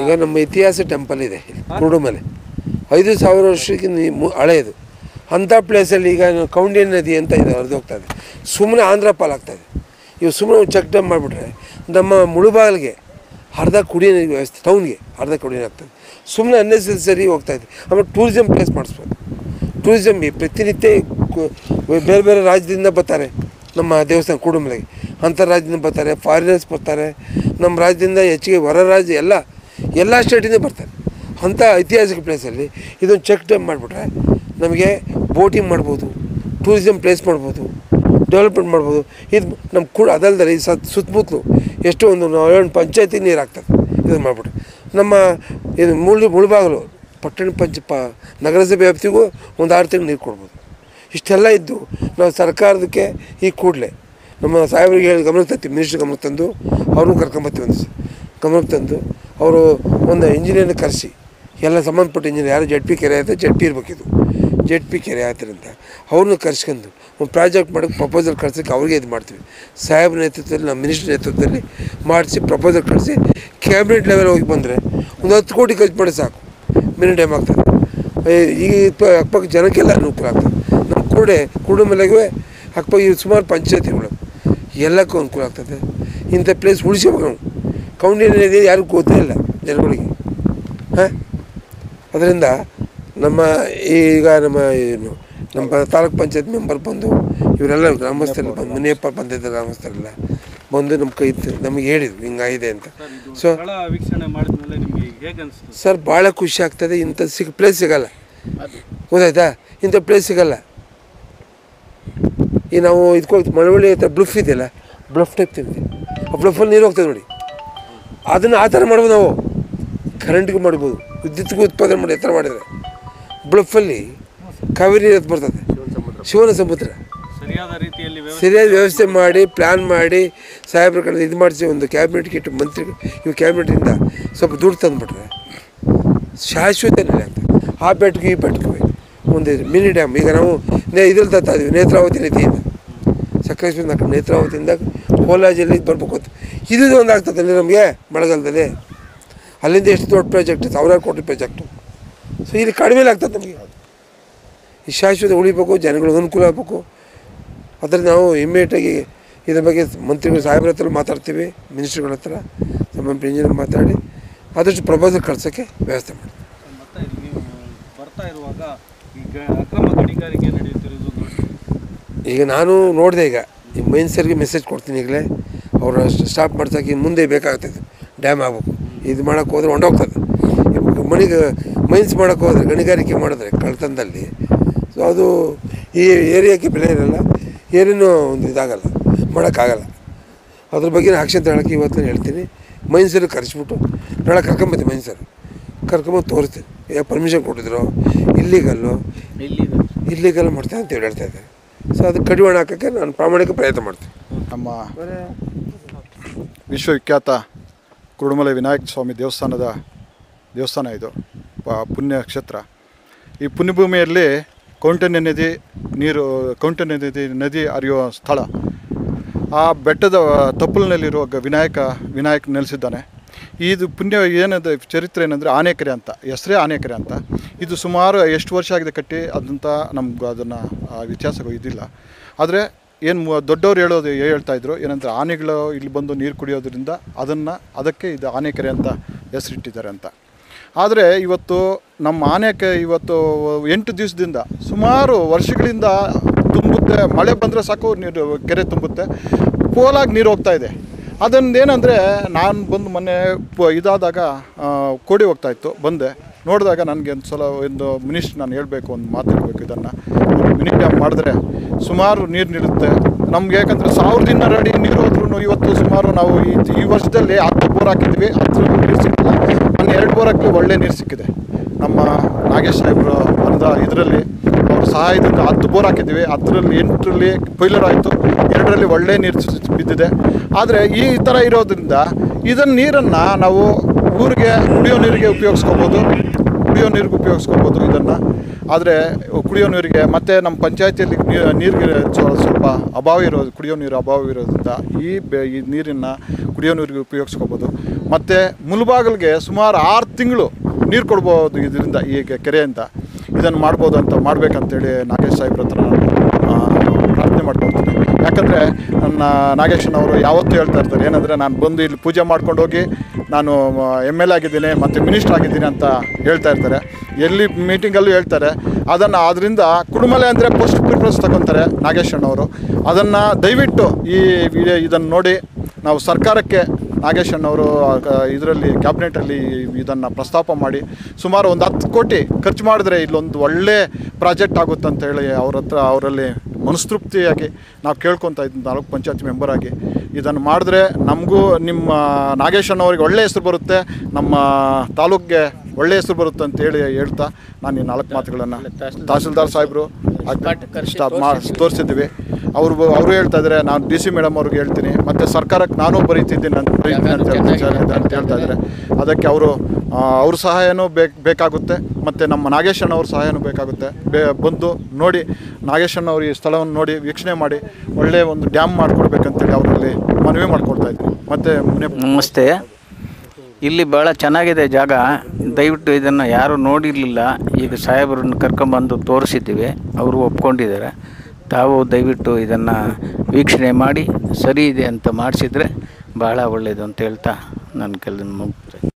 ಈಗ ನಮ್ಮ ಇತಿಹಾಸ ಟೆಂಪಲ್ ಇದೆ ಕುರುಡು ಮೇಲೆ ಐದು ಸಾವಿರ ವರ್ಷಕ್ಕೆ ನೀ- ಮು- ಹಳೆಯದು ಅಂಥ ಪ್ಲೇಸಲ್ಲಿ ಈಗ ಕೌಂಡಿಯ ನದಿ ಅಂತ ಇದೆ ಹರಿದು ಹೋಗ್ತಾ ಇದೆ ಸುಮ್ಮನೆ ಆಂಧ್ರ ಪಾಲಾಗ್ತಾ ಇದೆ ಇವು ಸುಮ್ಮನೆ ಚೆಕ್ ಡ್ಯಾಮ್ ಮಾಡಿಬಿಟ್ರೆ ನಮ್ಮ ಮುಳುಬಾಗಿಲಿಗೆ ಅರ್ಧ ಕುಡಿಯೋ ನೀರಿನ ವ್ಯವಸ್ಥೆ ಟೌನ್ಗೆ ಅರ್ಧ ಕುಡಿಯೋ ನೀರು ಆಗ್ತದೆ ಸುಮ್ಮನೆ ಅನ್ನೆಸರಿ ಹೋಗ್ತಾ ಇದೆ ಆಮೇಲೆ ಟೂರಿಸಮ್ ಪ್ಲೇಸ್ ಮಾಡಿಸ್ಬೋದು ಟೂರಿಸಮ್ ಪ್ರತಿನಿತ್ಯ ಕು- ಬೇರೆ ಬೇರೆ ರಾಜ್ಯದಿಂದ ಬರ್ತಾರೆ ನಮ್ಮ ದೇವಸ್ಥಾನ ಕುಡುಂಬಲಿಗೆ ಅಂತಾರಾಜ್ಯದಿಂದ ಬರ್ತಾರೆ ಫಾರಿನರ್ಸ್ ಬರ್ತಾರೆ ನಮ್ಮ ರಾಜ್ಯದಿಂದ ಹೆಚ್ಚಿಗೆ ಹೊರ ರಾಜ್ಯ ಎಲ್ಲ ಎಲ್ಲ ಸ್ಟೇಟಿಂದ ಬರ್ತಾರೆ ಅಂಥ ಐತಿಹಾಸಿಕ ಪ್ಲೇಸಲ್ಲಿ ಇದೊಂದು ಚೆಕ್ ಡ್ಯಾಮ್ ಮಾಡಿಬಿಟ್ರೆ ನಮಗೆ ಬೋಟಿಂಗ್ ಮಾಡ್ಬೋದು ಟೂರಿಸಮ್ ಪ್ಲೇಸ್ ಮಾಡ್ಬೋದು ಡೆವಲಪ್ಮೆಂಟ್ ಮಾಡ್ಬೋದು ಇದು ನಮ್ಮ ಕೂಡ ಅದಲ್ದರೆ ಈ ಸತ್ ಸುತ್ತಮುತ್ತಲು ಎಷ್ಟೋ ಒಂದು ಏಳು ಪಂಚಾಯತಿಗೆ ನೀರು ಆಗ್ತದೆ ಇದನ್ನು ಮಾಡಿಬಿಟ್ರೆ ನಮ್ಮ ಇದು ಮುಳು ಮುಳುಬಾಗಲು ಪಟ್ಟಣ ಪಂಚ ಪ ನಗರಸಭೆ ವ್ಯಾಪ್ತಿಗೂ ಒಂದು ಆರು ತಿಂಗಳು ನೀರು ಕೊಡ್ಬೋದು ಇಷ್ಟೆಲ್ಲ ಇದ್ದು ನಾವು ಸರ್ಕಾರದಕ್ಕೆ ಈ ಕೂಡಲೇ ನಮ್ಮ ಸಾಹೇಬರಿಗೆ ಹೇಳಿ ಗಮನಕ್ಕೆ ತರ್ತೀವಿ ಮಿನಿಸ್ಟ್ರ್ ಗಮನಕ್ಕೆ ತಂದು ಅವ್ರನ್ನೂ ಕರ್ಕೊಂಬರ್ತೀವಿ ಒಂದು ಸ- ಗಮನಕ್ಕೆ ತಂದು ಅವರು ಒಂದು ಇಂಜಿನಿಯರ್ನ ಕರೆಸಿ ಎಲ್ಲ ಸಂಬಂಧಪಟ್ಟ ಇಂಜಿನಿಯರ್ ಯಾರು ಜೆಡ್ ಪಿ ಕೆರೆ ಆಯ್ತು ಜೆಡ್ ಪಿ ಇರ್ಬೇಕಿದು ಜೆಡ್ ಪಿ ಕೆರೆ ಆಯ್ತಿರಂತ ಅವ್ರನ್ನ ಕರ್ಸ್ಕೊಂಡು ಒಂದು ಪ್ರಾಜೆಕ್ಟ್ ಮಾಡೋಕ್ಕೆ ಪ್ರಪೋಸಲ್ ಕಳ್ಸೋಕ್ಕೆ ಅವ್ರಿಗೆ ಇದು ಮಾಡ್ತೀವಿ ಸಾಹೇಬ್ರ ನೇತೃತ್ವದಲ್ಲಿ ನಮ್ಮ ಮಿನಿಸ್ಟ್ರ್ ನೇತೃತ್ವದಲ್ಲಿ ಮಾಡಿಸಿ ಪ್ರಪೋಸಲ್ ಕಳಿಸಿ ಕ್ಯಾಬಿನೆಟ್ ಲೆವೆಲ್ ಹೋಗಿ ಬಂದರೆ ಒಂದು ಹತ್ತು ಕೋಟಿ ಖರ್ಚು ಮಾಡಿ ಸಾಕು ಮಿನಿ ಟೈಮ್ ಆಗ್ತದೆ ಏ, ಈಗ ಇಪ್ಪ- ಅಕ್ಕಪಕ್ಕ ಜನಕ್ಕೆಲ್ಲ ಅನುಕೂಲ ಆಗ್ತದೆ ನಮ್ಮ ಕೂಡೆ ಕೂಡು ಮಲೆಗೆ ಅಕ್ಕಪಕ್ಕ ಇವು ಸುಮಾರು ಪಂಚಾಯತಿಗಳು ಎಲ್ಲಕ್ಕೂ ಅನುಕೂಲ ಆಗ್ತದೆ ಇಂಥ ಪ್ಲೇಸ್ ಉಳಿಸ್ಬೇಕು ನಾವು ಕೌಂಡಿ ನದಿ ಯಾರಿಗೂ ಗೊತ್ತೇ ಇಲ್ಲ ಜನಗಳಿಗೆ ಹಾಂ ಅದರಿಂದ ನಮ್ಮ ಈಗ ನಮ್ಮ ಏನು ನಮ್ಮ ತಾಲೂಕ್ ಪಂಚಾಯತ್ ಮೆಂಬರ್ ಬಂದು ಇವರೆಲ್ಲ ಗ್ರಾಮಸ್ಥರೆಲ್ಲ ಬಂದು ಮುನಿಯಪ್ಪ ಬಂದಿದ್ದ ಗ್ರಾಮಸ್ಥರೆಲ್ಲ ಬಂದು ನಮ್ಮ ಕೈ ತ- ನಮಗೆ ಹೇಳಿದ್ರು ಹಿಂಗಾಗಿದೆ ಅಂತ ಸರ್ ಇದು ಸೊ ಸ್ಥಳ ವೀಕ್ಷಣೆ ಮಾಡಿದ್ಮೇಲೆ ನಿಮಗೆ ಹೇಗೆ ಅನಿಸ್ತು ಸರ್ ಭಾಳ ಖುಷಿ ಆಗ್ತದೆ ಇಂಥ ಸಿಗ್ ಪ್ಲೇಸ್ ಸಿಗಲ್ಲ ಗೊತ್ತಾಯ್ತಾ ಇಂಥ ಪ್ಲೇಸ್ ಸಿಗಲ್ಲ ಈ ನಾವು ಇದಕ್ಕೆ ಹೋಗ್ತೀವಿ ಮಳವಳ್ಳಿ ಹತ್ರ ಬ್ಲಫ್ ಇದೆಯಲ್ಲ ಬ್ಲಫ್ ಟೈಪ್ ತಿಂತೀವಿ ಆ ಬ್ಲಫಲ್ಲಿ ನೀರು ಹೋಗ್ತದೆ ನೋಡಿ ಅದನ್ನು ಆ ಥರ ಮಾಡ್ಬೋದು ನಾವು ಕರೆಂಟ್ಗೆ ಮಾಡ್ಬೋದು ವಿದ್ಯುತ್ಗೂ ಉತ್ಪಾದನೆ ಮಾಡಿ ಎತ್ತರ ಮಾಡಿದರೆ ಬ್ಲಫಲ್ಲಿ ಕಾವೇರಿ ನೀರು ಎದ್ದು ಬರ್ತದೆ ಶಿವನ ಸಮುದ್ರ ಸರಿಯಾದ ರೀತಿಯಲ್ಲಿ ವ್ಯವಸ್ಥೆ ಸರಿಯಾದ ವ್ಯವಸ್ಥೆ ಮಾಡಿ ಪ್ಲ್ಯಾನ್ ಮಾಡಿ ಸಾಹೇಬ್ರ ಕಡೆ ಇದು ಮಾಡಿಸಿ ಒಂದು ಕ್ಯಾಬಿನೆಟ್ಗೆ ಇಟ್ಟು ಮಂತ್ರಿ ಇವು ಕ್ಯಾಬಿನೆಟಿಂದ ಸ್ವಲ್ಪ ದುಡ್ಡು ತಂದುಬಿಟ್ರೆ ಶಾಶ್ವತ ನೆಲೆ ಆಗ್ತದೆ ಆ ಬೆಟ್ಗೆ ಈ ಬೆಟ್ಗೆ ಒಂದು ಮಿನಿ ಡ್ಯಾಮ್ ಈಗ ನಾವು ನೇ ಇದ್ರಲ್ಲಿ ತರ್ತಾ ಇದೀವಿ ನೇತ್ರಾವತಿ ನದಿಯಿಂದ ಸಕಲೇಶ್ವರ ಕಡೆ ನೇತ್ರಾವತಿಯಿಂದ ಕೋಲಾರ ಜಿಲ್ಲೆಗೆ ಬರ್ಬೇಕು ಅಂತ ಇದು ಒಂದು ಆಗ್ತದೆ ನಮಗೆ ಮಳೆಗಾಲದಲ್ಲಿ ಅಲ್ಲಿಂದ ಎಷ್ಟು ದೊಡ್ಡ ಪ್ರಾಜೆಕ್ಟ್ ಸಾವಿರಾರು ಕೋಟಿ ಪ್ರಾಜೆಕ್ಟು ಸೊ ಇಲ್ಲಿ ಕಡಿಮೆ ಆಗ್ತದೆ ನಮಗೆ ಈ ಶಾಶ್ವತ ಉಳಿಬೇಕು ಜನಗಳಿಗೆ ಅನುಕೂಲ ಆಗಬೇಕು ಅದರಲ್ಲಿ ನಾವು ಇಮ್ಮಿಡಿಯೇಟಾಗಿ ಇದ್ರ ಬಗ್ಗೆ ಮಂತ್ರಿಗಳು ಸಾಹೇಬ್ರ ಹತ್ರ ಮಾತಾಡ್ತೀವಿ ಮಿನಿಸ್ಟ್ರುಗಳ ಹತ್ರ ಸಂಬಂಧ ಇಂಜಿನಿಯರ್ ಮಾತಾಡಿ ಆದಷ್ಟು ಪ್ರಪೋಸಲ್ ಕಳ್ಸೋಕ್ಕೆ ವ್ಯವಸ್ಥೆ ಮಾಡಿ ಮತ್ತೆ ನೀವು ಬರ್ತಾ ಇರುವಾಗ ಈಗ ಅಕ್ರಮ ಗಣಿಗಾರಿಕೆ ನಡೆಯುತ್ತಿರೋದು ಈಗ ನಾನು ನೋಡಿದೆ ಈಗ ಈ ಮೈನ್ಸರ್ಗೆ ಮೆಸೇಜ್ ಕೊಡ್ತೀನಿ ಈಗಲೇ ಅವರು ಸ್ಟಾಪ್ ಮಾಡ್ಸೋಕೆ ಇನ್ನು ಮುಂದೆ ಬೇಕಾಗ್ತದೆ ಡ್ಯಾಮ್ ಆಗಬೇಕು ಇದು ಮಾಡೋಕ್ಕೆ ಹೋದ್ರೆ ಹೊಂಟೋಗ್ತದೆ ಇವಾಗ ಮಣಿಗೆ ಮೈನ್ಸ್ ಮಾಡೋಕ್ಕೆ ಹೋದರೆ ಗಣಿಗಾರಿಕೆ ಮಾಡಿದ್ರೆ ಕಳ್ತನದಲ್ಲಿ ಸೊ ಅದು ಈ ಏರಿಯಾಕ್ಕೆ ಬೆಲೆ ಇರಲ್ಲ ಏನೇನು ಒಂದು ಇದಾಗಲ್ಲ ಮಾಡೋಕ್ಕಾಗಲ್ಲ ಅದ್ರ ಬಗ್ಗೆ ಆಕ್ಷನ್ ತಗೊಳಕ್ಕೆ ಇವತ್ತು ಹೇಳ್ತೀನಿ ಮೈನ್ಸರು ಕರೆಸ್ಬಿಟ್ಟು ನಾಳೆ ಕರ್ಕೊಂಬತ್ತೀನಿ ಮೈನ್ಸರು ಕರ್ಕೊಂಬಂದು ತೋರಿಸ್ತೀನಿ ಈಗ ಪರ್ಮಿಷನ್ ಕೊಟ್ಟಿದ್ರು ಇಲ್ಲಿಗಲ್ಲು ಇಲ್ಲಿಗೆಲ್ಲ ಮಾಡ್ತಾರೆ ಅಂತ ಹೇಳಿ ಹೇಳ್ತಾ ಇದ್ದಾರೆ ಸೊ ಅದಕ್ಕೆ ಕಡಿವಾಣ ಹಾಕೋಕ್ಕೆ ನಾನು ಪ್ರಾಮಾಣಿಕ ಪ್ರಯತ್ನ ಮಾಡ್ತೀನಿ ನಮ್ಮ ವಿಶ್ವವಿಖ್ಯಾತ ಕುರುಡುಮಲೆ ವಿನಾಯಕ ಸ್ವಾಮಿ ದೇವಸ್ಥಾನದ ದೇವಸ್ಥಾನ ಇದು ಪ- ಪುಣ್ಯ ಕ್ಷೇತ್ರ ಈ ಪುಣ್ಯಭೂಮಿಯಲ್ಲಿ ಕೌಂಟನ್ಯ ನದಿ ನೀರು ಕೌಂಟನ್ಯ ನದಿ ನದಿ ಹರಿಯುವ ಸ್ಥಳ ಆ ಬೆಟ್ಟದ ತಪ್ಪಲಿನಲ್ಲಿರುವ ಗ- ವಿನಾಯಕ ವಿನಾಯಕ ನೆಲೆಸಿದ್ದಾನೆ ಇದು ಪುಣ್ಯ ಏನದ ಚರಿತ್ರೆ ಏನಂದರೆ ಆನೆಕೆರೆ ಅಂತ ಹೆಸರೇ ಆನೆಕೆರೆ ಅಂತ ಇದು ಸುಮಾರು ಎಷ್ಟು ವರ್ಷ ಆಗಿದೆ ಕಟ್ಟಿ ಅದಂತ ನಮ್ಗೆ ಅದನ್ನು ಇತಿಹಾಸ ಇದಿಲ್ಲ ಆದರೆ ಏನು ದೊಡ್ಡವ್ರು ಹೇಳೋದು ಹೇಳ್ತಾ ಇದ್ರು ಏನಂದ್ರೆ ಆನೆಗಳು ಇಲ್ಲಿ ಬಂದು ನೀರು ಕುಡಿಯೋದ್ರಿಂದ ಅದನ್ನು ಅದಕ್ಕೆ ಇದು ಆನೆಕೆರೆ ಅಂತ ಹೆಸರಿಟ್ಟಿದ್ದಾರೆ ಅಂತ ಆದರೆ ಇವತ್ತು ನಮ್ಮ ಆನೆಕೆ ಇವತ್ತು ಎಂಟು ದಿವಸದಿಂದ ಸುಮಾರು ವರ್ಷಗಳಿಂದ ತುಂಬುತ್ತೆ ಮಳೆ ಬಂದರೆ ಸಾಕು ನೀರು ಕೆರೆ ತುಂಬುತ್ತೆ ಪೋಲಾಗಿ ನೀರು ಹೋಗ್ತಾ ಇದೆ ಅದೊಂದು ಏನಂದರೆ ನಾನು ಬಂದು ಮೊನ್ನೆ ಪ ಇದಾದಾಗ ಆ, ಕೋಡಿ ಹೋಗ್ತಾ ಇತ್ತು ಬಂದೆ ನೋಡಿದಾಗ ನನಗೆ ಒಂದು ಸಲ ಒಂದು ಮಿನಿಸ್ಟ್ ನಾನು ಹೇಳಬೇಕು ಒಂದು ಮಾತಾಡಬೇಕು ಇದನ್ನು ಮಿನಿ ಡ್ಯಾಮ್ ಮಾಡಿದ್ರೆ ಸುಮಾರು ನೀರು ನಿಲ್ಲುತ್ತೆ ನಮ್ಗೆ ಯಾಕಂದರೆ ಸಾವಿರದ ಇನ್ನೂರು ಅಡಿ ನೀರು ಹೋದ್ರೂ ಇವತ್ತು ಸುಮಾರು ನಾವು ಈ ಈ ವರ್ಷದಲ್ಲಿ ಹತ್ತು ಬೋರ್ ಹಾಕಿದ್ವಿ ಹತ್ತು ನೀರು ಸಿಕ್ಕಿಲ್ಲ ಮೊನ್ನೆ ಎರಡು ಬೋರ್ ಹಾಕಿ ಒಳ್ಳೆ ನೀರು ಸಿಕ್ಕಿದೆ ನಮ್ಮ ನಾಗೇಶ್ ಸಾಹೇಬರು ಬಂದ ಇದರಲ್ಲಿ ಅವ್ರ ಸಹಾಯದಿಂದ ಹತ್ತು ಬೋರ್ ಹಾಕಿದ್ದೀವಿ ಹತ್ತರಲ್ಲಿ ಎಂಟರಲ್ಲಿ ಕೊಯ್ಲರ್ ಆಯಿತು ಎರಡರಲ್ಲಿ ಒಳ್ಳೆ ನೀರು ಸಿ- ಬಿದ್ದಿದೆ ಆದರೆ ಈ ಥರ ಇರೋದ್ರಿಂದ ಇದನ್ನು ನೀರನ್ನು ನಾವು ಊರಿಗೆ ಕುಡಿಯೋ ನೀರಿಗೆ ಉಪಯೋಗಿಸ್ಕೋಬೋದು ಕುಡಿಯೋ ನೀರಿಗೆ ಉಪಯೋಗಿಸ್ಕೋಬೋದು ಇದನ್ನು ಆದರೆ ಕುಡಿಯೋ ನೀರಿಗೆ ಮತ್ತು ನಮ್ಮ ಪಂಚಾಯತಿಯಲ್ಲಿ ನೀರಿಗೆ ಸ್ವಲ್ಪ ಅಭಾವ ಇರೋದು ಕುಡಿಯೋ ನೀರು ಅಭಾವ ಇರೋದ್ರಿಂದ ಈ ಬೆ ಈ ನೀರನ್ನು ಕುಡಿಯೋ ನೀರಿಗೆ ಉಪಯೋಗಿಸ್ಕೋಬೋದು ಮತ್ತು ಮುಲ್ಬಾಗಿಲಿಗೆ ಸುಮಾರು ಆರು ತಿಂಗಳು ನೀರು ಕೊಡ್ಬೋದು ಇದರಿಂದ ಈ ಕೆ- ಕೆರೆಯಿಂದ ಇದನ್ನು ಮಾಡ್ಬೋದು ಅಂತ ಮಾಡಬೇಕಂತೇಳಿ ನಾಗೇಶ್ ಸಾಹೇಬ್ರ ಹತ್ರ ನಾನು ಆ, ಪ್ರಾರ್ಥನೆ ಮಾಡ್ಕೊಳ್ತೀನಿ ಯಾಕಂದರೆ ನನ್ನ ನಾಗೇಶನವರು ಯಾವತ್ತೂ ಹೇಳ್ತಾ ಇರ್ತಾರೆ ಏನಂದರೆ ನಾನು ಬಂದು ಇಲ್ಲಿ ಪೂಜೆ ಮಾಡ್ಕೊಂಡು ಹೋಗಿ ನಾನು ಎಮ್ ಎಲ್ ಆಗಿದ್ದೀನಿ ಮತ್ತು ಮಿನಿಸ್ಟರ್ ಆಗಿದ್ದೀನಿ ಅಂತ ಹೇಳ್ತಾ ಇರ್ತಾರೆ ಎಲ್ಲಿ ಮೀಟಿಂಗಲ್ಲೂ ಹೇಳ್ತಾರೆ ಅದನ್ನು ಅದರಿಂದ ಕುಡುಮಲೆ ಅಂದರೆ ಫಸ್ಟ್ ಪ್ರಿಫರೆನ್ಸ್ ತಗೊತಾರೆ ನಾಗೇಶ್ ಅಣ್ಣವರು ಅದನ್ನು ದಯವಿಟ್ಟು ಈ ವಿಡಿಯೋ ಇದನ್ನು ನೋಡಿ ನಾವು ಸರ್ಕಾರಕ್ಕೆ ನಾಗೇಶ್ ಅಣ್ಣವರು ಇದರಲ್ಲಿ ಕ್ಯಾಬಿನೆಟಲ್ಲಿ ಇದನ್ನು ಪ್ರಸ್ತಾಪ ಮಾಡಿ ಸುಮಾರು ಒಂದು ಹತ್ತು ಕೋಟಿ ಖರ್ಚು ಮಾಡಿದ್ರೆ ಇಲ್ಲೊಂದು ಒಳ್ಳೆ ಪ್ರಾಜೆಕ್ಟ್ ಆಗುತ್ತೆ ಅಂತ ಹೇಳಿ ಅವ್ರ ಹತ್ರ ಅವರಲ್ಲಿ ಮನಸ್ತೃಪ್ತಿಯಾಗಿ ನಾವು ಕೇಳ್ಕೊತಾ ಇದ್ದು ತಾಲೂಕು ಪಂಚಾಯತ್ ಮೆಂಬರ್ ಆಗಿ ಇದನ್ನು ಮಾಡಿದ್ರೆ ನಮಗೂ ನಿಮ್ಮ ನಾಗೇಶ್ ಅಣ್ಣವ್ರಿಗೆ ಒಳ್ಳೆ ಹೆಸರು ಬರುತ್ತೆ ನಮ್ಮ ತಾಲೂಕಿಗೆ ಒಳ್ಳೆ ಹೆಸರು ಬರುತ್ತೆ ಅಂತ ಹೇಳಿ ಹೇಳ್ತಾ ನಾನು ಈ ನಾಲ್ಕು ಮಾತುಗಳನ್ನು ತಹಸೀಲ್ದಾರ್ ಸಾಹೇಬರು ಸ್ಟಾಪ್ ಮಾ ತೋರಿಸಿದ್ವಿ ಅವರು ಅವರು ಹೇಳ್ತಾ ಇದ್ದಾರೆ ನಾನು ಡಿ ಸಿ ಮೇಡಮ್ ಅವ್ರಿಗೆ ಹೇಳ್ತೀನಿ ಮತ್ತು ಸರ್ಕಾರಕ್ಕೆ ನಾನು ಬರೀತಿದ್ದೀನಿ ಅಂತ ಬರೀತೀನಿ ಅಂತ ಹೇಳ್ತಾ ಅಂತ ಹೇಳ್ತಾ ಇದ್ದಾರೆ ಅದಕ್ಕೆ ಅವರು ಅವ್ರ ಸಹಾಯನೂ ಬೇಕು ಬೇಕಾಗುತ್ತೆ ಮತ್ತು ನಮ್ಮ ನಾಗೇಶಣ್ಣವ್ರ ಸಹಾಯನೂ ಬೇಕಾಗುತ್ತೆ ಬೇ ಬಂದು ನೋಡಿ ನಾಗೇಶಣ್ಣವ್ರು ಈ ಸ್ಥಳವನ್ನು ನೋಡಿ ವೀಕ್ಷಣೆ ಮಾಡಿ ಒಳ್ಳೆಯ ಒಂದು ಡ್ಯಾಮ್ ಮಾಡಿಕೊಡ್ಬೇಕಂತೇಳಿ ಅವರಲ್ಲಿ ಮನವಿ ಮಾಡ್ಕೊಳ್ತಾ ಇದ್ದೀನಿ ಮತ್ತು ಮುನೆ ನಮಸ್ತೆ ಇಲ್ಲಿ ಭಾಳ ಚೆನ್ನಾಗಿದೆ ಜಾಗ ದಯವಿಟ್ಟು ಇದನ್ನು ಯಾರು ನೋಡಿರಲಿಲ್ಲ ಈಗ ಸಾಹೇಬರನ್ನು ಕರ್ಕೊಂಬಂದು ತೋರಿಸಿದ್ದೀವಿ ಅವರು ಒಪ್ಕೊಂಡಿದ್ದಾರೆ ತಾವು ದಯವಿಟ್ಟು ಇದನ್ನು ವೀಕ್ಷಣೆ ಮಾಡಿ ಸರಿ ಇದೆ ಅಂತ ಮಾಡಿಸಿದ್ರೆ ಭಾಳ ಒಳ್ಳೆಯದು ಅಂತ ಹೇಳ್ತಾ ನನ್ನ ಕೆಲ